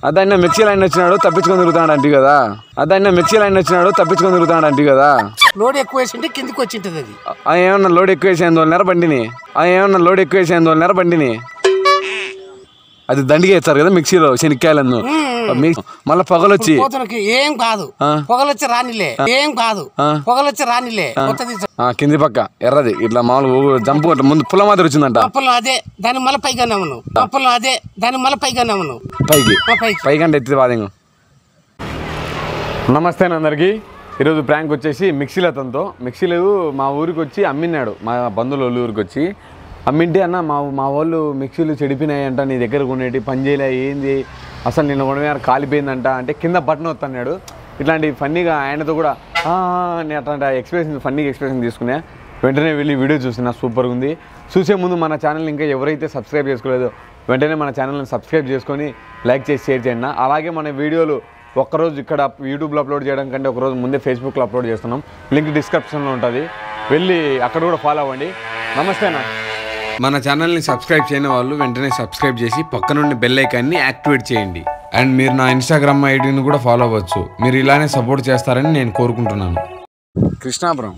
అదన్న మిక్సీ లైన్ వచ్చినాడు తప్పించుకొని తిరుగుతాడు అంటు కదా అదన్న మిక్సీ లైన్ వచ్చినాడు తప్పించుకొని తిరుగుతాడు అంటు కదా లోడ్ ఎక్కువ వేసింటే కిందికి వచ్చింటది అది ఆ ఏమన్నా లోడ్ ఎక్కువ వేసి ఎందువల్లన్నారా బండిని ఆ ఏమన్నా లోడ్ ఎక్కువ వేసి ఎందువల్లన్నారా బండిని అది దండిగా వేస్తారు కదా మిక్సీలో శనిక్కాయలను మీ మళ్ళీ పొగలొచ్చి పోతునకి ఏం కాదు ఆ. పొగలొచ్చి రానిలే ఏం కాదు ఆ. పొగలొచ్చి రానిలే కొత్తది ఆ, కింది పక్క ఎర్రది ఇట్లా మామూలు జంపు కొట్ట ముందు పుల్ల మాదిరి వచ్చిందంట అప్పలో అదే దాని మళ్ళీ పైగా నమ్మను అప్పలో అదే దాని మళ్ళీ పైగా నమ్మను పైకి ఆ పైకి పైకంటే ఎత్తి వాదింగు నమస్తే అందరికి ఈరోజు ప్రాంక్ వచ్చేసి మిక్సీలు అతనితో మిక్సీలు మా ఊరికి వచ్చి అమ్మినాడు మా బంధువుల వాళ్ళ ఊరికి వచ్చి అమ్మింటే అన్న మా మా వాళ్ళు మిక్సీలు చెడిపోయినాయంట నీ దగ్గర కొనేటి పని చేయలే ఏంది అసలు నిన్న కొనమే కాలిపోయిందంట అంటే కింద బటన్ వస్తున్నాడు ఇట్లాంటి ఫన్నీగా ఆయనతో కూడా "ఆ, ఆ" అని అట్లాంటి ఎక్స్ప్రెషన్ ఫన్నీగా ఎక్స్ప్రెషన్ తీసుకునే వెంటనే వెళ్ళి వీడియో చూసిన సూపర్గా ఉంది చూసే ముందు మన ఛానల్ ఇంకా ఎవరైతే సబ్స్క్రైబ్ చేసుకోలేదో వెంటనే మన ఛానల్ని సబ్స్క్రైబ్ చేసుకొని లైక్ చేసి షేర్ చేయండి అలాగే మన వీడియోలు ఒక్కరోజు ఇక్కడ యూట్యూబ్లో అప్లోడ్ చేయడం కంటే ఒకరోజు ముందే ఫేస్బుక్లో అప్లోడ్ చేస్తున్నాం లింక్ డిస్క్రిప్షన్లో ఉంటుంది వెళ్ళి అక్కడ కూడా ఫాలో అవ్వండి నమస్తేనా మన ఛానల్ని సబ్స్క్రైబ్ చేయని వాళ్ళు వెంటనే సబ్స్క్రైబ్ చేసి పక్క నుండి బెల్ ఐకాన్ని యాక్టివేట్ చేయండి అండ్ మీరు నా ఇన్స్టాగ్రామ్ ఐడిని కూడా ఫాలో అవ్వచ్చు మీరు ఇలానే సపోర్ట్ చేస్తారని నేను కోరుకుంటున్నాను కృష్ణాపురం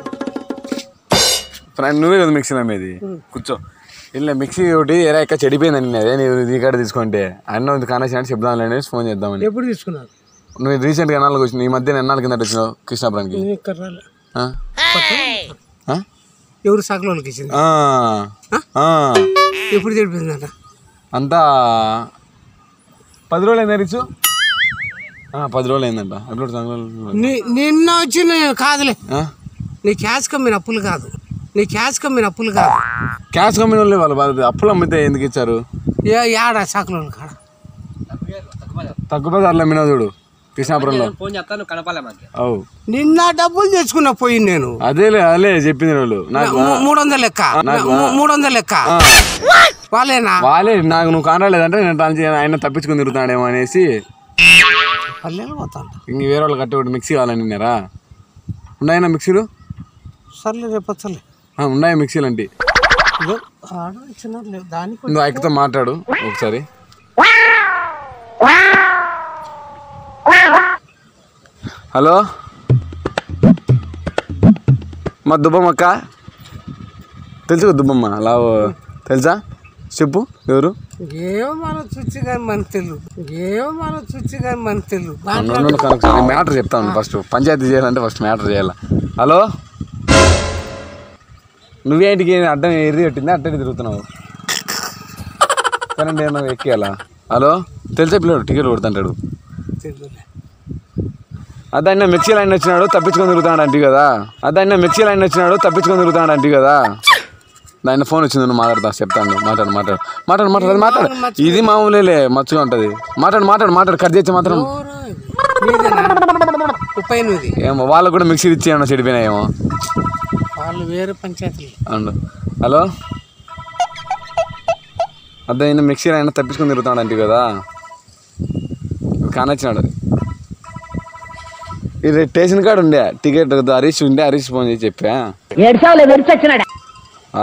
ఫ్రెండ్ నువ్వే కదా మిక్సీ నమ్మేది కూర్చో ఇలా మిక్సీ ఒకటి ఏరా ఎక్క చెడిపోయిందని అదే నీవు నీ కాడ తీసుకుంటే అన్న ఉంది కానేసి అంటే చెప్దాం అనేసి ఫోన్ చేద్దామని ఎప్పుడు తీసుకున్నారు నువ్వు రీసెంట్గా ఎన్నాళ్ళకి వచ్చినావు ఈ మధ్య ఎన్నాళ్ళ కింద వచ్చినావు కృష్ణాపురానికి నేను ఇక్కడ రాలే. ఆ? ఆ? ఎవరు సగలోనికి ఇచ్చింది ఆ. ఆ. ఎప్పుడు తెలిపిందంట అంతా పది రోజులు అయిందా రిచు ఆ, పది రోజులు అయిందంట అప్పుడు సంగ- ని- నిన్న వచ్చి నేను కాదులే ఆ? నీ క్యాష్ కమ్మిన అప్పులు కాదు నీ క్యాష్ కమ్మిన అప్పులు కాదు క్యాష్ కంపెనీ వాళ్ళు వాళ్ళు బాధ అప్పులు అమ్మితే ఎందుకు ఇచ్చారు ఏ యాడ సగలోని కాడ తక్కువ బజార్లో అమ్మినా చూడు కృష్ణాపురంలో ఫోన్ చెప్తాను కనపాలే మాకు అవు నిన్న డబ్బులు తెచ్చుకున్న పోయి నేను అదేలే అదే చెప్పింది వాళ్ళు నాకు మూ- మూడు వందల లెక్క మూ- మూడు వందల లెక్క వాళ్ళేనా వాళ్ళే నాకు నువ్వు కానరాలేదంటే నేను ట్రాన్స్ ఆయన తప్పించుకుని తిరుగుతాడేమో అనేసి పల్లెలు పోతాంట ఇంక వేరే వాళ్ళు కట్టి ఒకటి మిక్సీ కావాలని నిన్నారా ఉన్నాయన్నా మిక్సీలు సర్లే రేపు వచ్చలే ఆ, ఉన్నాయి మిక్సీలు అంటే ఇదో ఆర్డర్ ఇచ్చినారు లేదు దానికి నువ్వు అక్కతో మాట్లాడు ఒకసారి హలో మా దుబ్బమ్మక్క తెలుసు కదా దుబ్బమ్మ లావు తెలుసా చెప్పు ఎవరు ఏమో మన చుచ్చి కానీ మన తెలుగు ఏమో మన చుచ్చి కానీ మన తెలుగు మ్యాటర్ చెప్తాను ఫస్ట్ పంచాయతీ చేయాలంటే ఫస్ట్ మ్యాటర్ చేయాలి హలో నువ్వేంటికి అడ్డం ఎర్రి పెట్టింది అడ్డం తిరుగుతున్నావు కరెంట్ ఏమన్నా ఎక్కేయాలా హలో తెలిసే పిల్లడు టికెట్ కొడుతుంటాడు తెలుగులే అదన్న మిక్సీ లైన్ వచ్చినాడు తప్పించుకొని తిరుగుతాడు అంటు కదా అదన్న మిక్సీ లైన్ వచ్చినాడు తప్పించుకొని తిరుగుతాడు అంటు కదా దాని ఫోన్ వచ్చింది నువ్వు మాట్లాడతా చెప్తాను మాట్లాడు మాట్లాడు మాట్లాడు మాట్లాడు మాట్లాడు ఇది మామూలేలే మచ్చుగా ఉంటుంది మాట్లాడు మాట్లాడు మాట్లాడు కట్ చేసి మాత్రం ఎవరో ఇది. నీదేనా ముప్పై ఎనిమిది ఏమో వాళ్ళకు కూడా మిక్సీ ఇచ్చి ఏమన్నా చెడిపోయినాయేమో వాళ్ళు వేరే పంచాయతీలు అండు హలో అదే ఈయన మిక్సీ అయినా తప్పించుకొని తిరుగుతాడు అంటే కదా కానొచ్చినాడు ఇది స్టేషన్ కాడ ఉండే టికెట్ హరీష్ ఉండే హరీష్ ఫోన్ చేసి చెప్పా ఏడ్చావులే విరిచొచ్చినాడు ఆ.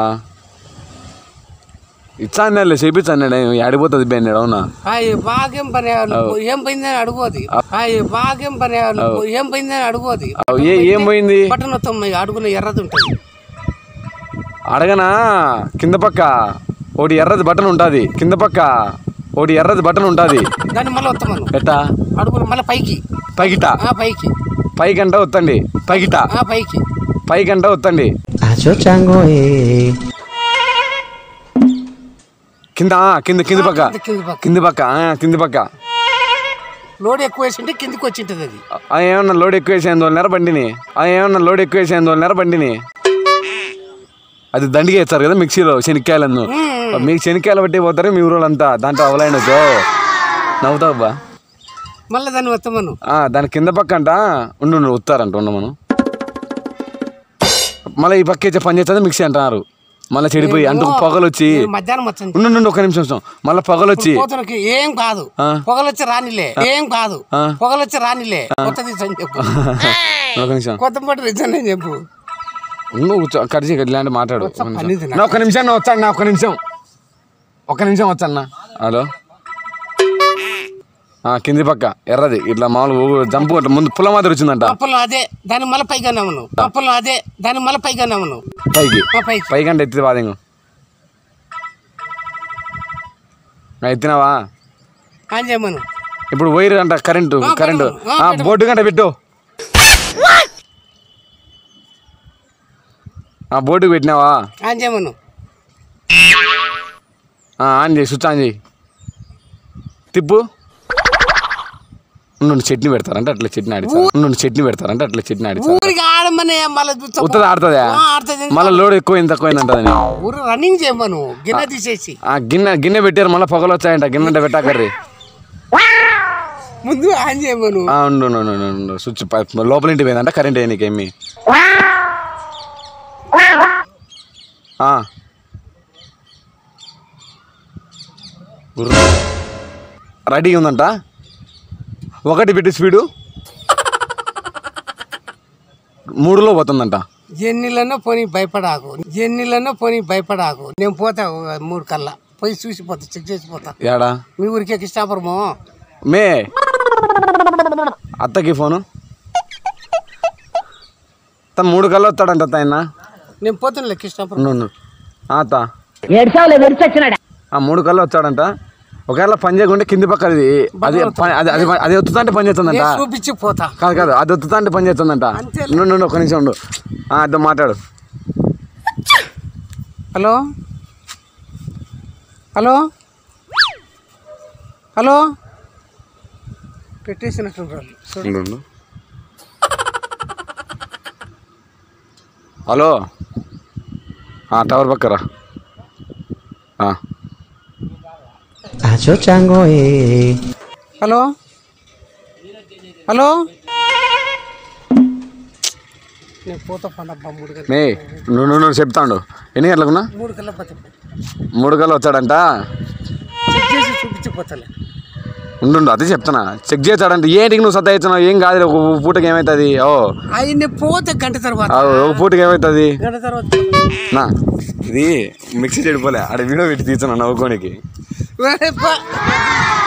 ఇచ్చా అన్నాడులే చేపించా అన్నాడు ఆడిపోతుంది బెన్నాడు అవునా అయ్యి బాగేం పని వాళ్ళు ఏం పోయిందని అడుగుది అయ్యి బాగేం పని వాళ్ళు ఏం పోయిందని అడుగుది అవ్ ఏ ఏం పోయింది బట్టన్ తొమ్మిది అడుగున ఎర్రది ఉంటుంది అడగనా కింద పక్క ఒకటి ఎర్రది బటన్ ఉంటుంది కింద పక్క ఒకటి ఎర్రది బటన్ ఉంటుంది దాన్ని మళ్ళీ వస్తామను ఎట్టా అడుగున మళ్ళీ పైకి పైకిట ఆ పైకి పైకంట వత్తండి పైకిట ఆ పైకి పైకంట వత్తండి కింద ఆ, కింద కింది పక్క కింద కింద పక్క కింది పక్క ఆ, కింది పక్క లోడ్ ఎక్కువ వేసింటే కిందికి వచ్చింటది అది ఆ, ఏమన్నా లోడ్ ఎక్కువ వేసి ఎందువల్లన్నారా బండిని ఆ, ఏమన్నా లోడ్ ఎక్కువ వేసి ఎందువల్లన్నారా బండిని అది దండిగా వేస్తారు కదా మిక్సీలో శనిక్కాయలను మీకు శనిక్కాయలు బట్టి పోతారు మీ ఊరోళ్ళంతా దాంట్లో అవలైన నవ్వుతావు బా మళ్ళీ దాన్ని వస్తామను ఆ, దాని కింద పక్క అంట ఉండు ఉండు ఉత్తారంట ఉండమను మళ్ళీ ఈ పక్క అయితే పని చేస్తుంది మిక్సీ అంటున్నారు మళ్ళీ చెడిపోయి అంటూ పొగలు వచ్చి నేను మధ్యాహ్నం వచ్చాను ఉండు ఉండు, ఒక నిమిషం నిమిషం. మళ్ళీ పొగలు వచ్చి పోతునకి ఏం కాదు ఆ. పొగలొచ్చి రానిలే ఏం కాదు ఆ. పొగలొచ్చి రానిలే కొత్తది అని చెప్పు ఒక నిమిషం కొత్త పట్టు రిజన్ అని చెప్పు నువ్వు కూర్చో కడిచి ఇలాంటి మాట్లాడు ఒక నిమిషం. పనిది నా ఒక నిమిషం నా వచ్చాను నా ఒక నిమిషం ఒక నిమిషం వచ్చాను హలో ఆ, కింది పక్క ఎర్రది ఇట్లా మామూలు జంపు ఇట్లా ముందు పుల్ల మాదిరి వచ్చిందంట అప్పలో అదే దాని మళ్ళీ పైగా నమ్మను అప్పలో అదే దాని మళ్ళీ పైగా నమ్మను పైకి మా పైకి పైకంటే ఎత్తిది వాదింగు ఎత్తినావా ఆన్ చేయమను ఇప్పుడు వైర్ అంట కరెంటు ఆ, కరెంటు పెట్టు. ఆ, ఆ, పెట్టు. బోర్డు గంట పెట్టు ఆ బోర్డుకి పెట్టినావా ఆన్ చేయమను ఆ, ఆన్ చేయి స్విచ్ ఆన్ చేయి తిప్పు నుండి చట్నీ పెడతారంటే అట్లా చట్నీ ఆడిస్తారు నుండి చట్నీ పెడతారంటే అట్లా చట్నీ ఆడిస్తారు ఊరికి ఆడమని మళ్ళీ ఉత్తది ఆడుతుందా ఆడుతుంది మళ్ళీ లోడ్ ఎక్కువ తక్కువ అంటది ఊరు రన్నింగ్ చేయమను గిన్నె తీసేసి ఆ గిన్నె గిన్నె పెట్టారు మళ్ళీ పొగలు వచ్చాయంట గిన్నె అంటే పెట్టాకర్రీ ముందు ఆన్ చేయమను ఆ, ఉండు ఉండు, ఉండు, ఉండు, ఉండు. స్విచ్ ప- లోపల ఇంటి పోయిందంట కరెంట్ వేయనీకి ఏమి ఆ. గుర్ర. రెడీగా ఉందంట ఒకటి పెట్టి స్పీడు మూడులో పోతుందంట ఎన్నిలనో పోనీ భయపడాకు ఎన్నిలనో పోనీ భయపడాకు నేను పోతా ఒక మూడు కల్లా పోయి చూసిపోతా చెక్ చేసిపోతా ఏడా మీ ఊరికి కృష్ణాపురము మే అత్తకి ఫోను తను మూడు కల్లా వస్తాడంట ఆయన నేను పోతున్నా కృష్ణాపురం ఉండు, ఉండు. ఆ, అత్త ఏడ్చావులే విరిచొచ్చినాడా ఆ మూడు కళ్ళు వచ్చాడంట ఒకవేళ పని చేయకుంటే కింది పక్క అది అది పని- అది అది అది ఒత్తుతా అంటే పని చేస్తుందంట నేను చూపించి పోతా కాదు కాదు అది ఒత్తుతా అంటే పని చేస్తుందంట అంతే. నుండు నుండు ఒక నిమిషం ఉండు ఆ, అద్దం మాట్లాడు హలో హలో హలో పెట్టేసినట్టు ఉండు, ఉండు. హలో ఆ, టవర్ పక్కరా ఆ. Acho chango eh. Hello hello నేను పోతా పండబ్బా మూడు గంటల మే నువ్వు నువ్వు నువ్వు చెప్తాడు ఎన్ని గంటలకున్నా మూడు గంటల పోతా మూడు కళ్ళు వచ్చాడంట చెక్ చేసి చూపించి పోతాలే ఉండు అదే చెప్తానా చెక్ చేస్తాడంటే ఏంటికి నువ్వు సత్తా ఇచ్చినావు ఏం కాదు ఒక పూటకి ఏమవుతుంది ఓ ఆయన పోతే గంట తర్వాత ఆ, ఒక పూటకి ఏమవుతుంది గంట తర్వాత నా ఇది మిక్సీ చెడిపోలే ఆడ వీడియో పెట్టి తీసాను నవ్వుకోనికి ఒరే పా.